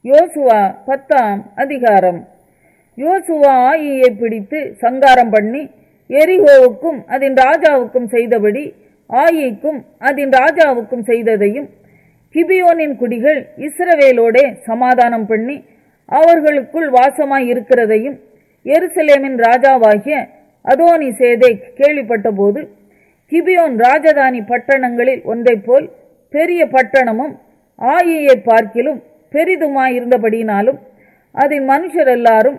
யோசுவா பத்தாம் அதிகாரம் யோசுவா ஆயியை பிடித்து சங்காரம் பண்ணி எரிகோவுக்கும் அதன் ராஜாவுக்கும் செய்தபடி ஆயிக்கும் அதன் ராஜாவுக்கும் செய்ததையும் கிபியோனின் குடிகள் இஸ்ரவேலோடே சமாதானம் பண்ணி அவர்களுக்குள் வாசமாய் இருக்கிறதையும் எருசலேமின் ராஜாவாகிய அதோனி சேதை கேள்விப்பட்டபோது கிபியோன் ராஜதானி பட்டணங்களில் ஒன்றைப் போல் பெரிய பட்டணமும் ஆயியை பார்க்கிலும் பெரிதுமாயிருந்தபடியினாலும் அதன் மனுஷர் எல்லாரும்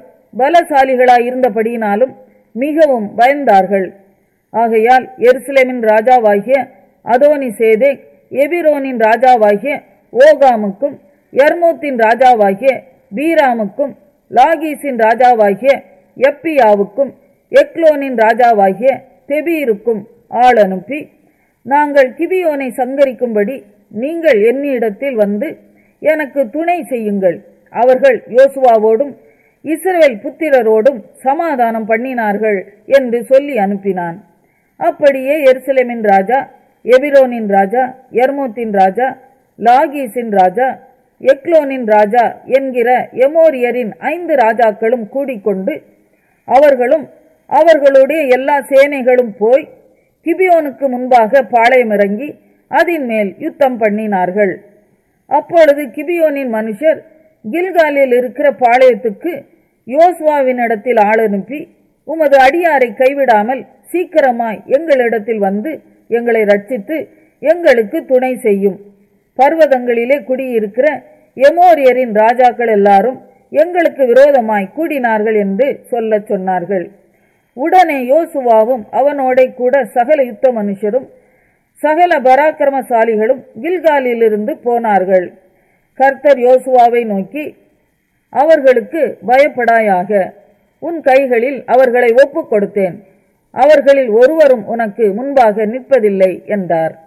பலசாலிகளாயிருந்தபடியினாலும் மிகவும் பயந்தார்கள் ஆகையால் எருசலேமின் ராஜாவாகிய அதோனி சேதே எபிரோனின் ராஜாவாகிய ஓகாமுக்கும் யர்மூத்தின் ராஜாவாகிய பீராமுக்கும் லாகீஸின் ராஜாவாகிய எப்பியாவுக்கும் எக்லோனின் ராஜாவாகிய தெபீருக்கும் ஆள் அனுப்பி நாங்கள் கிபியோனை சங்கரிக்கும்படி நீங்கள் என்னிடத்தில் வந்து எனக்கு துணை செய்யுங்கள் அவர்கள் யோசுவாவோடும் இஸ்ரவேல் புத்திரரோடும் சமாதானம் பண்ணினார்கள் என்று சொல்லி அனுப்பினான் அப்படியே எருசலேமின் ராஜா எபிரோனின் ராஜா எர்மூத்தின் ராஜா லாகீஸின் ராஜா எக்லோனின் ராஜா என்கிற எமோரியரின் ஐந்து ராஜாக்களும் கூடிக்கொண்டு அவர்களும் அவர்களுடைய எல்லா சேனைகளும் போய் கிபியோனுக்கு முன்பாக பாளையமிறங்கி அதின் மேல் யுத்தம் பண்ணினார்கள் அப்பொழுது கிபியோனின் மனுஷர் கில்காலில் இருக்கிற பாளையத்துக்கு யோசுவாவினிடத்தில் ஆள் அனுப்பி உமது அடியாரை கைவிடாமல் சீக்கிரமாய் எங்களிடத்தில் வந்து எங்களை ரட்சித்து எங்களுக்கு துணை செய்யும் பர்வதங்களிலே குடியிருக்கிற எமோரியரின் ராஜாக்கள் எல்லாரும் எங்களுக்கு விரோதமாய் கூடினார்கள் என்று சொல்லச் சொன்னார்கள் உடனே யோசுவாவும் அவனோட கூட சகல யுத்த மனுஷரும் சகல பராக்கிரமசாலிகளும் கில்காலிலிருந்து போனார்கள் கர்த்தர் யோசுவாவை நோக்கி அவர்களுக்கு பயப்படாயாக உன் கைகளில் அவர்களை ஒப்புக் கொடுத்தேன் அவர்களில் ஒருவரும் உனக்கு முன்பாக நிற்பதில்லை என்றார்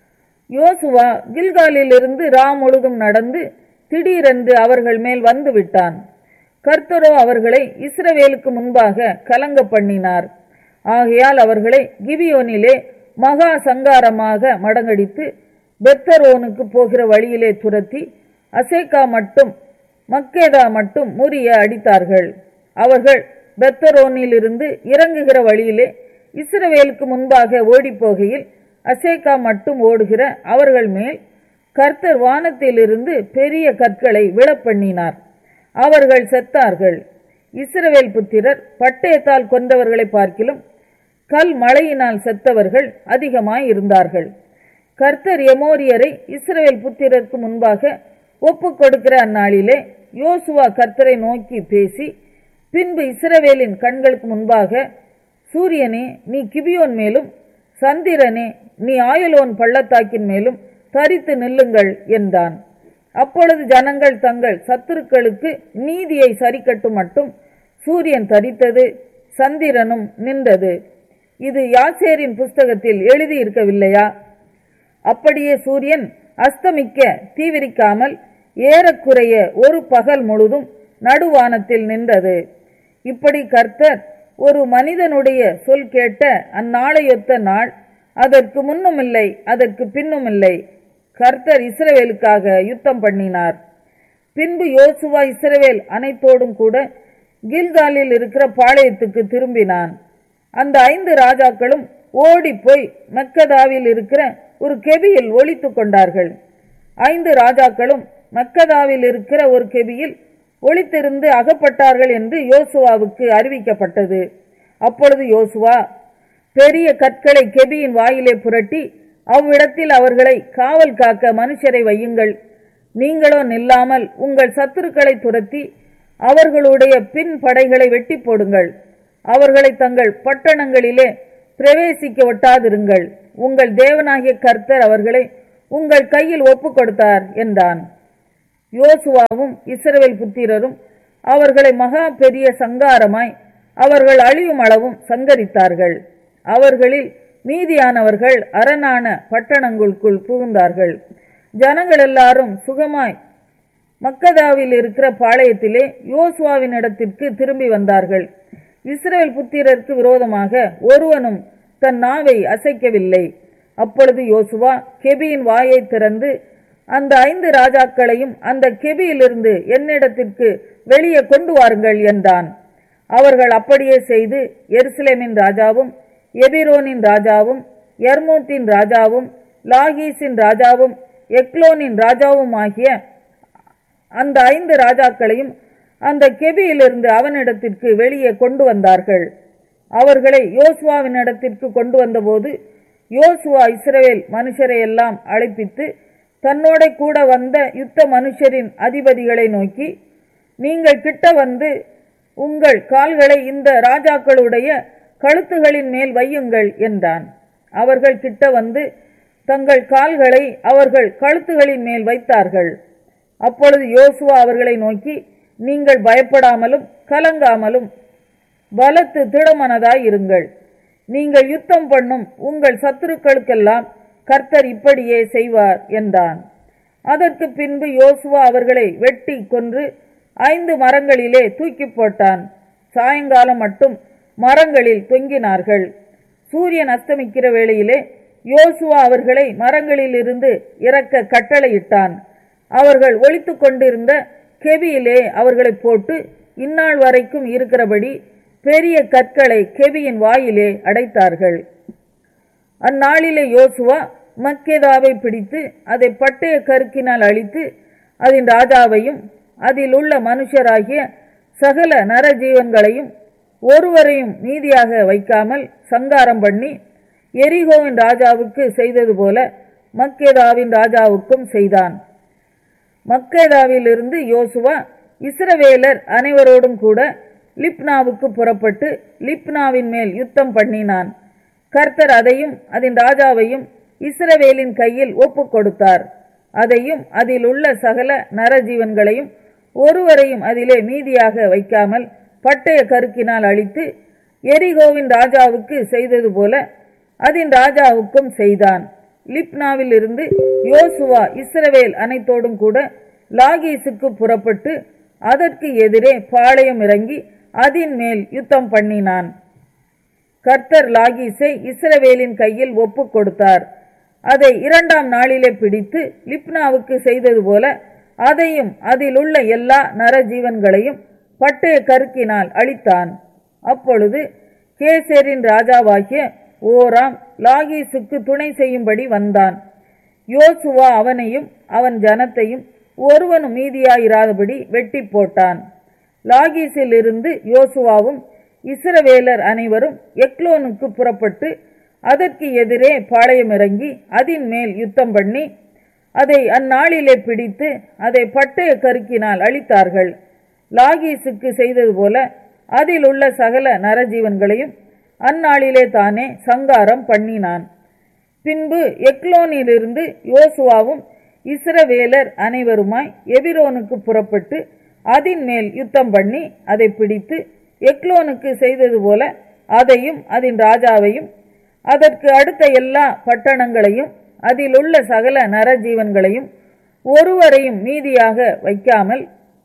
யோசுவா கில்காலிலிருந்து ரா முழுதும் நடந்து திடீரென்று அவர்கள் மேல் வந்து விட்டான் கர்த்தரோ அவர்களை இஸ்ரவேலுக்கு முன்பாக கலங்க பண்ணினார் ஆகையால் அவர்களை கிபியோனிலே மகா சங்காரமாக மடங்கடித்து பெத்தரோனுக்கு போகிற வழியிலே துரத்தி அசேக்கா மட்டும் மக்கேதா மட்டும் முறிய அடித்தார்கள் அவர்கள் பெத்தரோனிலிருந்து இறங்குகிற வழியிலே இஸ்ரவேலுக்கு முன்பாக ஓடிப்போகையில் அசேக்கா மட்டும் ஓடுகிற அவர்கள் மேல் கர்த்தர் வானத்திலிருந்து பெரிய கற்களை விழப்பண்ணினார் அவர்கள் செத்தார்கள் இஸ்ரவேல் புத்திரர் பட்டயத்தால் கொண்டவர்களை பார்க்கிலும் கல் மழையினால் செத்தவர்கள் அதிகமாய் இருந்தார்கள் கர்த்தர் எமோரியரை இஸ்ரவேல் புத்திரருக்கு முன்பாக ஒப்புக் கொடுக்கிற அந்நாளிலே யோசுவா கர்த்தரை நோக்கி பேசி பின்பு இஸ்ரவேலின் கண்களுக்கு முன்பாக சூரியனே நீ கிபியோன் மேலும் சந்திரனே நீ ஆயலோன் பள்ளத்தாக்கின் மேலும் தரித்து நில்லுங்கள் என்றான் அப்பொழுது ஜனங்கள் தங்கள் சத்துருக்களுக்கு நீதியை சரிக்கட்டும் மட்டும் சூரியன் தரித்தது சந்திரனும் நின்றது இது யாசேரின் புஸ்தகத்தில் எழுதியிருக்கவில்லையா அப்படியே சூரியன் அஸ்தமிக்க தீவிரிக்காமல் ஏறக்குறைய ஒரு பகல் முழுதும் நடுவானத்தில் நின்றது இப்படி கர்த்தர் ஒரு மனிதனுடைய சொல் கேட்ட அந்நாளையொத்த நாள் அதற்கு முன்னுமில்லை அதற்கு பின்னுமில்லை கர்த்தர் இஸ்ரவேலுக்காக யுத்தம் பண்ணினார் பின்பு யோசுவா இஸ்ரவேல் அனைத்தோடும் கூட கில்காலில் இருக்கிற பாளையத்துக்கு திரும்பினான் அந்த ஐந்து ராஜாக்களும் ஓடி போய் மெக்கதாவில் இருக்கிற ஒரு கெபியில் ஒளித்து கொண்டார்கள் ஐந்து ராஜாக்களும் மக்கதாவில் இருக்கிற ஒரு கெபியில் ஒளித்திருந்து அகப்பட்டார்கள் என்று யோசுவாவுக்கு அறிவிக்கப்பட்டது அப்பொழுது யோசுவா பெரிய கற்களை கெபியின் வாயிலே புரட்டி அவ்விடத்தில் அவர்களை காவல் காக்க மனுஷரை வையுங்கள் நீங்களோ நில்லாமல் உங்கள் சத்துருக்களை துரத்தி அவர்களுடைய பின் படைகளை வெட்டி போடுங்கள் அவர்களை தங்கள் பட்டணங்களிலே பிரவேசிக்க ஒட்டாதிருங்கள் உங்கள் தேவனாகிய கர்த்தர் அவர்களை உங்கள் கையில் ஒப்புக் கொடுத்தார் என்றான் யோசுவாவும் இஸ்ரவேல் புத்திரரும் அவர்களை மகா பெரிய சங்காரமாய் அவர்கள் அழியும் அளவும் சங்கரித்தார்கள் அவர்களில் மீதியானவர்கள் அரணான பட்டணங்களுக்குள் புகுந்தார்கள் ஜனங்கள் எல்லாரும் சுகமாய் மக்கதாவில் இருக்கிற பாளையத்திலே யோசுவாவின் இடத்திற்கு திரும்பி வந்தார்கள் இஸ்ரவேல் புத்திரருக்கு விரோதமாக ஒருவனும் தன் நாவை அசைக்கவில்லை அப்பொழுது யோசுவா கெபியின் வாயை திறந்து அந்த ஐந்து ராஜாக்களையும் அந்த கெபியிலிருந்து என்னிடத்திற்கு வெளியே கொண்டு வாருங்கள் என்றான் அவர்கள் அப்படியே செய்து எருசலேமின் ராஜாவும் எபிரோனின் ராஜாவும் எர்மூத்தின் ராஜாவும் லாகீஸின் ராஜாவும் எக்லோனின் ராஜாவும் ஆகிய அந்த ஐந்து ராஜாக்களையும் அந்த கெபியிலிருந்து அவனிடத்திற்கு வெளியே கொண்டு வந்தார்கள் அவர்களை யோசுவாவினிடத்திற்கு கொண்டு வந்தபோது யோசுவா இஸ்ரவேல் மனுஷரை எல்லாம் அழைப்பித்து தன்னோட கூட வந்த யுத்த மனுஷரின் அதிபதிகளை நோக்கி நீங்கள் கிட்ட வந்து உங்கள் கால்களை இந்த ராஜாக்களுடைய கழுத்துகளின் மேல் வையுங்கள் என்றான் அவர்கள் கிட்ட வந்து தங்கள் கால்களை அவர்கள் கழுத்துகளின் மேல் வைத்தார்கள் அப்பொழுது யோசுவா அவர்களை நோக்கி நீங்கள் பயப்படாமலும் கலங்காமலும் பலத்து திடமனதாய் இருங்கள் நீங்கள் யுத்தம் பண்ணும் உங்கள் சத்துருக்களுக்கெல்லாம் கர்த்தர் இப்படியே செய்வார் என்றான் அதற்கு பின்பு யோசுவா அவர்களை வெட்டி கொன்று ஐந்து மரங்களிலே தூக்கி போட்டான் சாயங்காலம் மட்டும் மரங்களில் தொங்கினார்கள் சூரியன் அஸ்தமிக்கிற வேளையிலே யோசுவா அவர்களை மரங்களில் இருந்து இறக்க கட்டளையிட்டான் அவர்கள் ஒழித்துக் கொண்டிருந்த கெபியிலே அவர்களை போட்டு இந்நாள் வரைக்கும் இருக்கிறபடி பெரிய கற்களை கெபியின் வாயிலே அடைத்தார்கள் அந்நாளிலே யோசுவா மக்கேதாவை பிடித்து அதை பட்டய கருக்கினால் அழித்து அதன் ராஜாவையும் அதில் உள்ள மனுஷராகிய சகல நரஜீவன்களையும் ஒருவரையும் நீதியாக வைக்காமல் சங்காரம் பண்ணி எரிகோவின் ராஜாவுக்கு செய்தது போல மக்கேதாவின் ராஜாவுக்கும் செய்தான் மக்கேதாவிலிருந்து யோசுவா இஸ்ரவேலர் அனைவரோடும் கூட லிப்னாவுக்கு புறப்பட்டு லிப்னாவின் மேல் யுத்தம் பண்ணினான் கர்த்தர் அதையும் அதன் ராஜாவையும் இஸ்ரவேலின் கையில் ஒப்புக் கொடுத்தார் அதையும் அதில் உள்ள சகல நரஜீவன்களையும் ஒருவரையும் அதிலே மீதியாக வைக்காமல் பட்டய கருக்கினால் அழித்து எரிகோவின் ராஜாவுக்கு செய்தது போல அதன் ராஜாவுக்கும் செய்தான் லிப்னாவில் இருந்து யோசுவா இஸ்ரவேல் அனைத்தோடும் கூட லாகீசுக்கு புறப்பட்டு அதற்கு எதிரே பாளையம் இறங்கி அதின் மேல் யுத்தம் பண்ணினான் கர்த்தர் லாகீஸை இஸ்ரவேலின் கையில் ஒப்புக் கொடுத்தார் அதை இரண்டாம் நாளிலே பிடித்து லிப்னாவுக்கு செய்தது போல அதையும் அதில் உள்ள எல்லா நரஜீவன்களையும் பட்டய கருக்கினால் அழித்தான் அப்பொழுது கேசேரின் ராஜாவாகிய ஓராம் லாகீசுக்கு துணை செய்யும்படி வந்தான் யோசுவா அவனையும் அவன் ஜனத்தையும் ஒருவனும் மீதியாயிராதபடி வெட்டி போட்டான் லாகீஸில் இருந்து யோசுவாவும் இஸ்ரவேலர் அனைவரும் எக்லோனுக்கு புறப்பட்டு அதற்கு எதிரே பாளையம் இறங்கி அதின் மேல் யுத்தம் பண்ணி அதை அந்நாளிலே பிடித்து அதை பட்டய கருக்கினால் அழித்தார்கள் லாகீசுக்கு செய்தது போல அதில் உள்ள சகல நரஜீவன்களையும் அந்நாளிலே தானே சங்காரம் பண்ணினான் பின்பு எக்லோனிலிருந்து யோசுவாவும் இஸ்ரவேலர் அனைவருமாய் எபிரோனுக்கு புறப்பட்டு அதின் மேல் யுத்தம் பண்ணி அதை பிடித்து எக்லோனுக்கு செய்தது போல அதையும் அதன் ராஜாவையும் அதற்கு அடுத்த எல்லா பட்டணங்களையும் அதில் உள்ள சகல நரஜீவன்களையும் ஒருவரையும் மீதியாக வைக்காமல்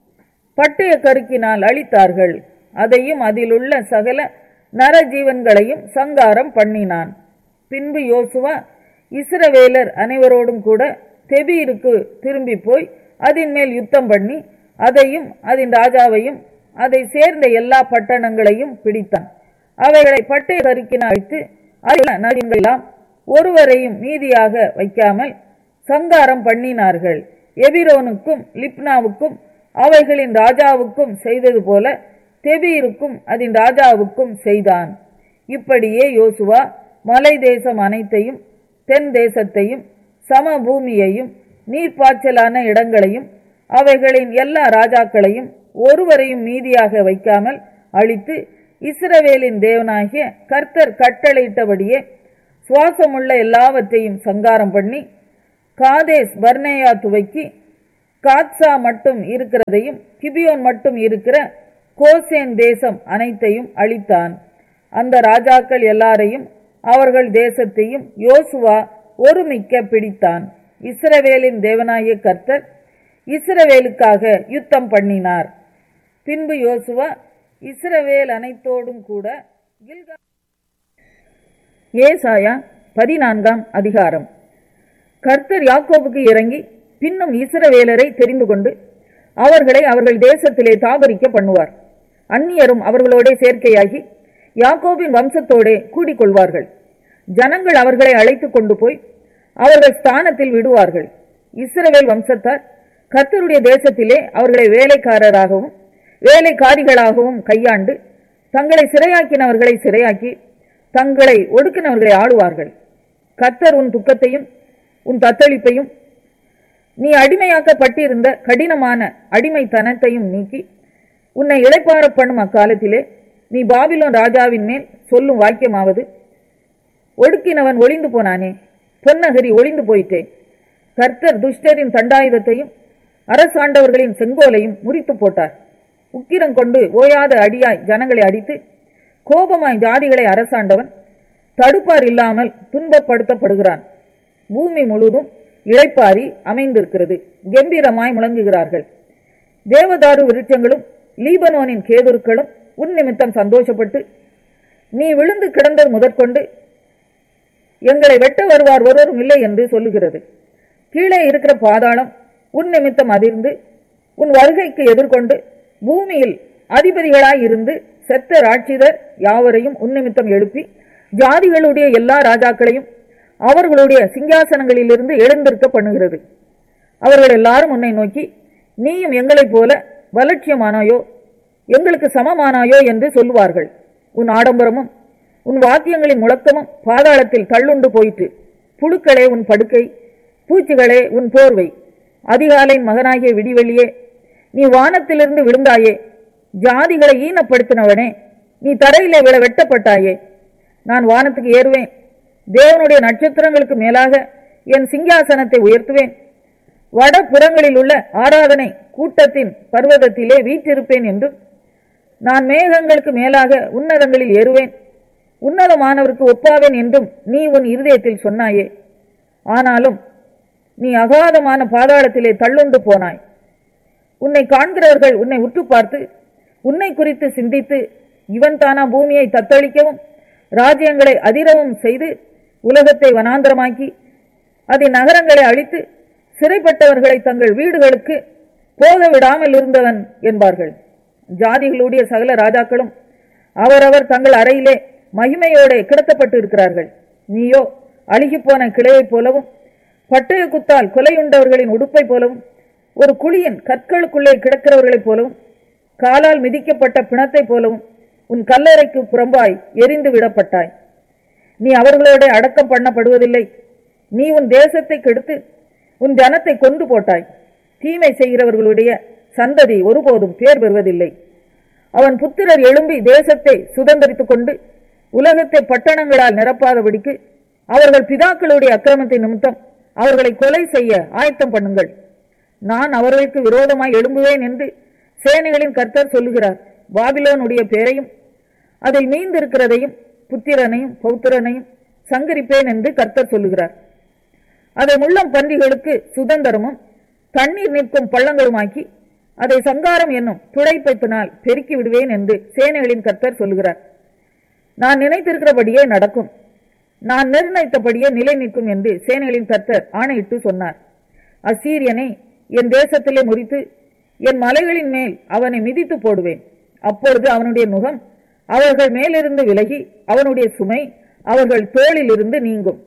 பட்டய கருக்கினால் அழித்தார்கள் அதையும் அதில் உள்ள சகல நரஜீவன்களையும் சங்காரம் பண்ணினான் பின்பு யோசுவா இஸ்ரவேலர் அனைவரோடும் கூட தெபீருக்கு திரும்பி போய் அதன் மேல் யுத்தம் பண்ணி அதையும் அதன் ராஜாவையும் அதை சேர்ந்த எல்லா பட்டணங்களையும் பிடித்தான் அவைகளை பட்டய கருக்கினால் அழித்து அதில் நரஜீவன்களெல்லாம் ஒருவரையும் மீதியாக வைக்காமல் சங்காரம் பண்ணினார்கள் எபிரோனுக்கும் லிப்னாவுக்கும் அவைகளின் ராஜாவுக்கும் செய்தது போல தெபீருக்கும் அதன் ராஜாவுக்கும் செய்தான் இப்படியே யோசுவா மலை தேசம் அனைத்தையும் தென் தேசத்தையும் சமபூமியையும் நீர்ப்பாய்ச்சலான இடங்களையும் அவைகளின் எல்லா ராஜாக்களையும் ஒருவரையும் மீதியாக வைக்காமல் அழித்து இஸ்ரவேலின் தேவனாகிய கர்த்தர் கட்டளையிட்டபடியே சுவாசமுள்ள எல்லாவற்றையும் சங்காரம் பண்ணி காதேஸ் பர்னேயா துவக்கி காத்சா மட்டும் இருக்கிறதையும் கிபியோன் மட்டும் இருக்கிற கோசேன் தேசம் அனைத்தையும் அழித்தான் அந்த ராஜாக்கள் எல்லாரையும் அவர்கள் தேசத்தையும் யோசுவா ஒருமிக்க பிடித்தான் இஸ்ரவேலின் தேவனாகிய கர்த்தர் இஸ்ரவேலுக்காக யுத்தம் பண்ணினார் பின்பு யோசுவா இஸ்ரவேல் அனைத்தோடும் கூட கில்கா ஏசாயா பதினான்காம் அதிகாரம் கர்த்தர் யாக்கோபுக்கு இறங்கி பின்னும் இஸ்ரவேலரை தெரிந்து கொண்டு அவர்களை அவர்கள் தேசத்திலே தாபரிக்க பண்ணுவார் அந்நியரும் அவர்களோடே சேர்க்கையாகி யாக்கோபின் வம்சத்தோடே கூடிக்கொள்வார்கள் ஜனங்கள் அவர்களை அழைத்துக் கொண்டு போய் அவர்கள் ஸ்தானத்தில் விடுவார்கள் இஸ்ரவேல் வம்சத்தார் கர்த்தருடைய தேசத்திலே அவர்களை வேலைக்காரராகவும் வேலைக்காரிகளாகவும் கையாண்டு தங்களை சிறையாக்கினவர்களை சிறையாக்கி தங்களை ஒடுக்கினவர்களை ஆளுவார்கள் கர்த்தர் உன் துக்கத்தையும் உன் தத்தளிப்பையும் நீ அடிமையாக்கப்பட்டிருந்த கடினமான அடிமைத்தனத்தையும் நீக்கி உன்னை இளைப்பார பண்ணும் அக்காலத்திலே நீ பாபிலோன் ராஜாவின் மேல் சொல்லும் வாக்கியமாவது ஒடுக்கினவன் ஒளிந்து போனானே பொன்னகரி ஒளிந்து போயிட்டே கர்த்தர் துஷ்டரின் தண்டாயுதத்தையும் அரசாண்டவர்களின் செங்கோலையும் முறித்து போட்டார் உக்கிரம் கொண்டு ஓயாத அடியாய் ஜனங்களை அடித்து கோபமாய் ஜாதிகளை அரசாண்டவன் தடுப்பார் இல்லாமல் துன்பப்படுத்தப்படுகிறான் பூமி முழுதும் இழைப்பாரி அமைந்திருக்கிறது கம்பீரமாய் முழங்குகிறார்கள் தேவதாரு விருட்சங்களும் லீபனோனின் கேதுருக்களும் உன் நிமித்தம் சந்தோஷப்பட்டு நீ விழுந்து கிடந்தது முதற்கொண்டு எங்களை வெட்ட வருவார் ஒருவரும் இல்லை என்று சொல்லுகிறது கீழே இருக்கிற பாதாளம் உன் நிமித்தம் அதிர்ந்து உன் வருகைக்கு எதிர்கொண்டு பூமியில் அதிபதிகளாய் இருந்து செத்த ராட்சிதர் யாவரையும் உன் நிமித்தம் எழுப்பி ஜாதிகளுடைய எல்லா ராஜாக்களையும் அவர்களுடைய சிங்காசனங்களிலிருந்து எழுந்திருக்க பண்ணுகிறது அவர்கள் எல்லாரும் உன்னை நோக்கி நீயும் எங்களைப் போல வலட்சியமானாயோ எங்களுக்கு சமமானாயோ என்று சொல்லுவார்கள் உன் ஆடம்பரமும் உன் வாத்தியங்களின் முழக்கமும் பாதாளத்தில் தள்ளுண்டு போயிற்று புழுக்களே உன் படுக்கை பூச்சிகளே உன் போர்வை அதிகாலையின் மகனாகிய விடிவெளியே நீ வானத்திலிருந்து விழுந்தாயே ஜாதிகளை ஈனப்படுத்தினவனே நீ தரையிலே விழ வெட்டப்பட்டாயே நான் வானத்துக்கு ஏறுவேன் தேவனுடைய நட்சத்திரங்களுக்கு மேலாக என் சிங்காசனத்தை உயர்த்துவேன் வட புறங்களில் உள்ள ஆராதனை கூட்டத்தின் பர்வதத்திலே வீற்றிருப்பேன் என்றும் நான் மேகங்களுக்கு மேலாக உன்னதங்களில் ஏறுவேன் உன்னதமானவருக்கு ஒப்பாவேன் என்றும் நீ உன் இருதயத்தில் சொன்னாயே ஆனாலும் நீ அகாதமான பாதாளத்திலே தள்ளுண்டு போனாய் உன்னை காண்கிறவர்கள் உன்னை உற்று பார்த்து உன்னை குறித்து சிந்தித்து இவன் தானா பூமியை தத்தளிக்கவும் ராஜ்யங்களை அதிரவும் செய்து உலகத்தை வனாந்தரமாக்கி அதன் நகரங்களை அழித்து சிறைப்பட்டவர்களை தங்கள் வீடுகளுக்கு போக விடாமல் இருந்தவன் என்பார்கள் ஜாதிகளுடைய சகல ராஜாக்களும் அவரவர் தங்கள் அறையிலே மகிமையோட கிடத்தப்பட்டு இருக்கிறார்கள் நீயோ அழுகிப்போன கிளையைப் போலவும் பட்டய குத்தால் கொலையுண்டவர்களின் உடுப்பை போலவும் ஒரு குழியின் கற்களுக்குள்ளே கிடக்கிறவர்களைப் போலவும் காலால் மிதிக்கப்பட்ட பிணத்தைப் போலவும் உன் கல்லறைக்கு புறம்பாய் எரிந்து விடப்பட்டாய் நீ அவர்களோட அடக்கம் பண்ணப்படுவதில்லை நீ உன் தேசத்தை கெடுத்து உன் ஜனத்தை கொண்டு போட்டாய் தீமை செய்கிறவர்களுடைய சந்ததி ஒருபோதும் பேர் பெறுவதில்லை அவன் புத்திரர் எழும்பி தேசத்தை சுதந்திரித்துக் கொண்டு உலகத்தை பட்டணங்களால் நிரப்பாதபடிக்கு அவர்கள் பிதாக்களுடைய அக்கிரமத்தை நிமித்தம் அவர்களை கொலை செய்ய ஆயத்தம் பண்ணுங்கள் நான் அவர்களுக்கு விரோதமாய் எழும்புவேன் என்று சேனைகளின் கர்த்தர் சொல்லுகிறார் பாபிலோனுடைய பேரையும் அதில் மீந்திருக்கிறதையும் புத்திரனையும் பௌத்திரனையும் சங்கரிப்பேன் என்று கர்த்தர் சொல்லுகிறார் அதை முள்ளம் பன்றிகளுக்கு சுதந்திரமும் தண்ணீர் நிற்கும் பள்ளங்களுமாக்கி அதை சங்காரம் என்னும் துடைப்பைப்பினால் பெருக்கி விடுவேன் என்று சேனைகளின் கர்த்தர் சொல்லுகிறார் நான் நினைத்திருக்கிறபடியே நடக்கும் நான் நிர்ணயித்தபடியே நிலை நிற்கும் என்று சேனைகளின் கர்த்தர் ஆணையிட்டு சொன்னார் அசீரியனை என் தேசத்திலே முறித்து என் மலைகளின் மேல் அவனை மிதித்து போடுவேன் அப்பொழுது அவனுடைய நுகம் அவர்கள் மேலிருந்து விலகி அவனுடைய சுமை அவர்கள் தோளிலிருந்து நீங்கும்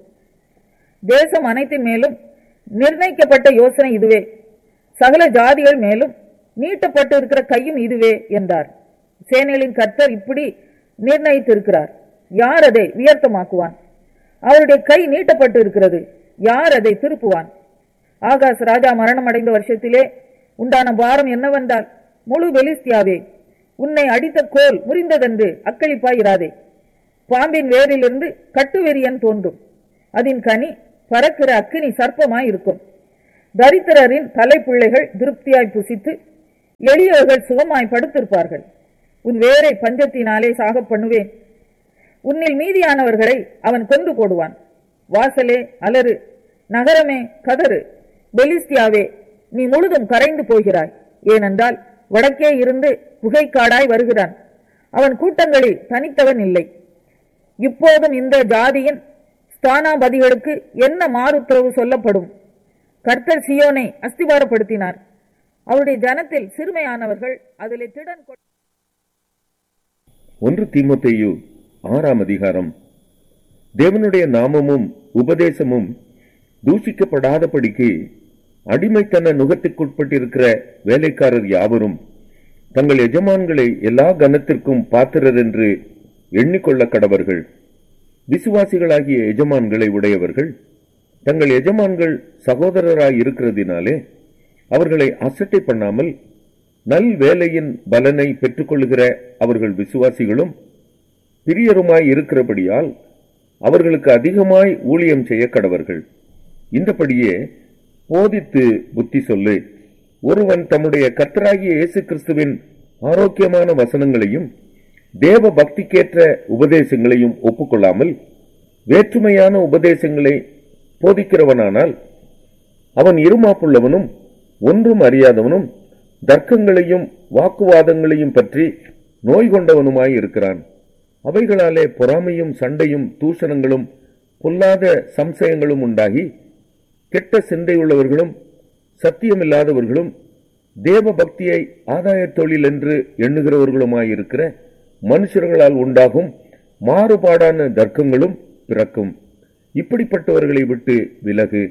தேசம் அனைத்தின் மேலும் நிர்ணயிக்கப்பட்ட யோசனை இதுவே சகல ஜாதிகள் மேலும் நீட்டப்பட்டு இருக்கிற கையும் இதுவே என்றார் சேனைகளின் கர்த்தர் இப்படி நிர்ணயித்திருக்கிறார் யார் அதை வியர்த்தமாக்குவான் அவருடைய கை நீட்டப்பட்டு இருக்கிறது யார் அதை திருப்புவான் ஆகாஷ் ராஜா மரணம் அடைந்த வருஷத்திலே உண்டான பாரம் என்னவென்றால் முழு பெலிஸ்தியாவே உன்னை அடித்த கோல் முறிந்ததென்று அக்களிப்பாயிராதே பாம்பின் வேரிலிருந்து கட்டுவெறியன் தோன்றும் அதன் கனி பறக்கிற அக்கினி சர்ப்பமாய் இருக்கும் தரித்திரரின் தலைப்புள்ளைகள் திருப்தியாய் புசித்து எளியவர்கள் சுகமாய் படுத்திருப்பார்கள் உன் வேரை பஞ்சத்தினாலே சாகப் பண்ணுவேன் உன்னில் மீதியானவர்களை அவன் கொன்று போடுவான் வாசலே அலறு நகரமே கதறு பெலிஸ்தியாவே நீ முழுதும் கரைந்து போகிறாய் ஏனென்றால் வடக்கே இருந்து புகைக்காடாய் வருகிறான் அவன் கூட்டங்களில் தனித்தவன் இல்லை இப்போதும் இந்த ஜாதியின் ஸ்தானாபதிகளுக்கு என்ன மாறுத்தரவு சொல்லப்படும் கர்த்தர் சியோனை அஸ்திவாரப்படுத்தினார் அவருடைய ஜனத்தில் சிறுமையானவர்கள் அதிலே திடன் கொ- ஒன்று தீமோத்தேயு ஆறாம் அதிகாரம் தேவனுடைய நாமமும் உபதேசமும் தூஷிக்கப்படாதபடிக்கு அடிமைத்தன நுகத்துக்குட்பட்டிருக்கிற வேலைக்காரர் யாவரும் தங்கள் எஜமான்களை எல்லா கனத்திற்கும் பாத்திரர் என்று எண்ணிக்கொள்ள கடவர்கள் விசுவாசிகளாகிய எஜமான்களை உடையவர்கள் தங்கள் எஜமான்கள் சகோதரராய் இருக்கிறதினாலே அவர்களை அசட்டை பண்ணாமல் நல் வேலையின் பலனை பெற்றுக்கொள்கிற அவர்கள் விசுவாசிகளும் பிரியருமாய் இருக்கிறபடியால் அவர்களுக்கு அதிகமாய் ஊழியம் செய்ய கடவர்கள் இந்தபடியே போதித்து புத்தி சொல்லு ஒருவன் தம்முடைய கர்த்தராகிய இயேசு கிறிஸ்துவின் ஆரோக்கியமான வசனங்களையும் தேவ பக்திக்கேற்ற உபதேசங்களையும் ஒப்புக்கொள்ளாமல் வேற்றுமையான உபதேசங்களை போதிக்கிறவனானால் அவன் இருமாப்புள்ளவனும் ஒன்றும் அறியாதவனும் தர்க்கங்களையும் வாக்குவாதங்களையும் பற்றி நோய் கொண்டவனுமாய் இருக்கிறான் அவைகளாலே பொறாமையும் சண்டையும் தூஷணங்களும் பொல்லாத சம்சயங்களும் உண்டாகி கெட்ட சிந்தையுள்ளவர்களும் சத்தியமில்லாதவர்களும் தேவ பக்தியை ஆதாய தொழில் என்று எண்ணுகிறவர்களுமாயிருக்கிற மனுஷர்களால் உண்டாகும் மாறுபாடான தர்க்கங்களும் பிறக்கும் இப்படிப்பட்டவர்களை விட்டு விலகு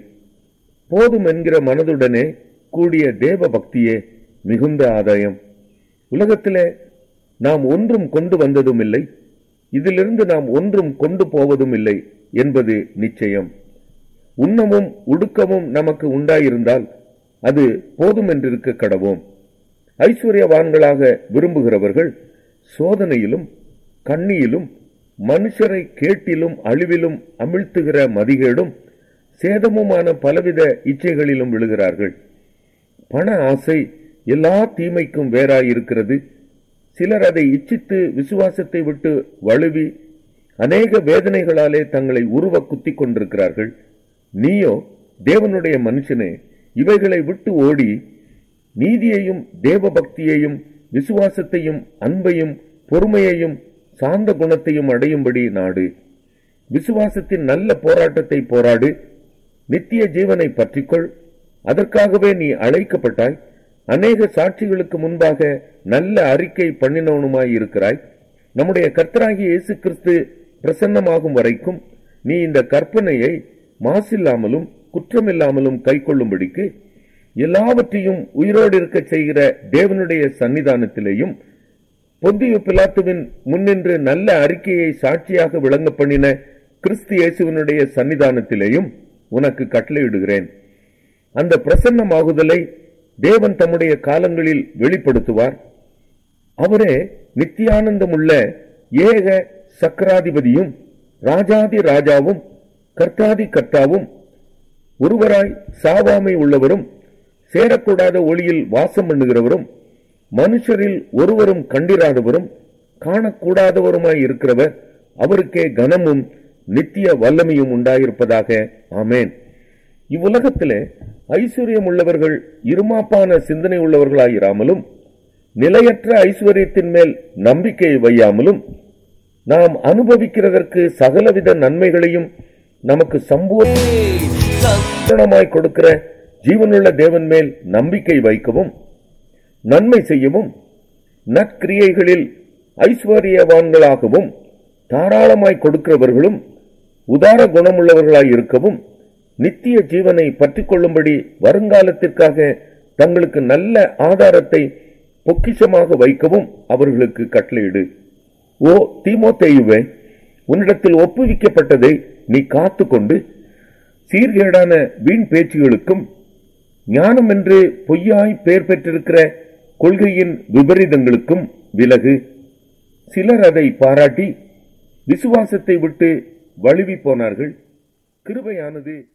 போதும் என்கிற மனதுடனே கூடிய தேவ பக்தியே மிகுந்த ஆதாயம் உலகத்திலே நாம் ஒன்றும் கொண்டு வந்ததும் இல்லை இதிலிருந்து நாம் ஒன்றும் கொண்டு போவதும் இல்லை என்பது நிச்சயம் உண்ணமும் உடுக்கமும் நமக்கு உண்டாயிருந்தால் அது போதும் என்றிருக்க கடவோம் ஐஸ்வர்யவான்களாக விரும்புகிறவர்கள் சோதனையிலும் கண்ணியிலும் மனுஷரை கேட்டிலும் அழிவிலும் அமிழ்த்துகிற மதிகேடும் சேதமுமான பலவித இச்சைகளிலும் விழுகிறார்கள் பண ஆசை எல்லா தீமைக்கும் வேறாயிருக்கிறது சிலர் அதை இச்சித்து விசுவாசத்தை விட்டு வழுவி அநேக வேதனைகளாலே தங்களை உருவ குத்திக் கொண்டிருக்கிறார்கள் நீயோ தேவனுடைய மனுஷனே இவைகளை விட்டு ஓடி நீதியையும் தேவ பக்தியையும் விசுவாசத்தையும் அன்பையும் பொறுமையையும் சாந்த குணத்தையும் அடையும்படி நாடு விசுவாசத்தின் நல்ல போராட்டத்தை போராடு நித்திய ஜீவனை பற்றிக்கொள் அதற்காகவே நீ அழைக்கப்பட்டாய் அநேக சாட்சிகளுக்கு முன்பாக நல்ல அறிக்கை பண்ணினவனுமாய் இருக்கிறாய் நம்முடைய கர்த்தராகிய இயேசு கிறிஸ்து பிரசன்னமாகும் வரைக்கும் நீ இந்த கற்பனையை மாசில்லாமலும் குற்றமில்லாமலும் கைக்கொள்ளும்படிக்கு எல்லாவற்றையும் உயிரோடு இருக்கச் செய்கிற தேவனுடைய சன்னிதானத்திலேயும் பொந்திய பிலாத்துவின் முன்னின்று நல்ல அறிக்கையை சாட்சியாக விளங்க பண்ணின கிறிஸ்து இயேசுவினுடைய சன்னிதானத்திலேயும் உனக்கு கட்டளையிடுகிறேன் அந்த பிரசன்னமாகுதலை தேவன் தம்முடைய காலங்களில் வெளிப்படுத்துவார் அவரே நித்தியானந்தமுள்ள ஏக சக்கராதிபதியும் ராஜாதி ராஜாவும் கர்த்தாதி கர்த்தாவும் ஒருவராய் சாவாமை உள்ளவரும் சேரக்கூடாத ஒளியில் வாசம் பண்ணுகிறவரும் மனுஷரில் ஒருவரும் கண்டிராதவரும் காணக்கூடாதவருமாய் இருக்கிறவர் அவருக்கே கனமும் நித்திய வல்லமையும் உண்டாயிருப்பதாக ஆமேன் இவ்வுலகத்திலே ஐஸ்வர்யம் உள்ளவர்கள் இருமாப்பான சிந்தனை உள்ளவர்களாயிராமலும் நிலையற்ற ஐஸ்வர்யத்தின் மேல் நம்பிக்கை வையாமலும் நாம் அனுபவிக்கிறதற்கு சகலவித நன்மைகளையும் நமக்கு சம்பூர்ணமாய் கொடுக்கிற ஜீவனுள்ள தேவன் மேல் நம்பிக்கை வைக்கவும் நன்மை செய்யவும் நற்கிரியைகளில் ஐஸ்வர்யவான்களாகவும் தாராளமாய் கொடுக்கிறவர்களும் உதார குணமுள்ளவர்களாய் இருக்கவும் நித்திய ஜீவனை பற்றிக் கொள்ளும்படி வருங்காலத்திற்காக தங்களுக்கு நல்ல ஆதாரத்தை பொக்கிஷமாக வைக்கவும் அவர்களுக்கு கட்டளையிடு ஓ தீமோத்தேயுவே உன்னிடத்தில் ஒப்புவிக்கப்பட்டதை நீ காத்துக்கொண்டு சீர்கேடான வீண் பேச்சுகளுக்கும் ஞானம் என்று பொய்யாய் பெயர் பெற்றிருக்கிற கொள்கையின் விபரீதங்களுக்கும் விலகு சிலர் அதை பாராட்டி விசுவாசத்தை விட்டு வழுவி போனார்கள் கிருபையானது